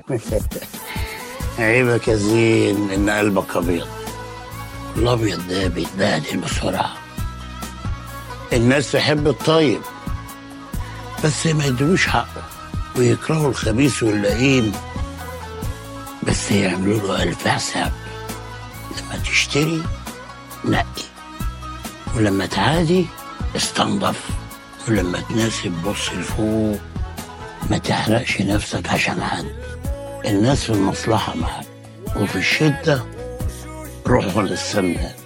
عيبك يا زين ان قلبك ابيض الابيض ده بيتبهدل بسرعه الناس تحب الطيب بس ما يدلوش حقه ويكرهوا الخبيث واللئيم بس يعملوا له ألف حساب لما تشتري نقي ولما تعادي استنضف ولما تناسب بص لفوق ما تحرقش نفسك عشان حد الناس في المصلحة معاك وفي الشدة روحوا للسمان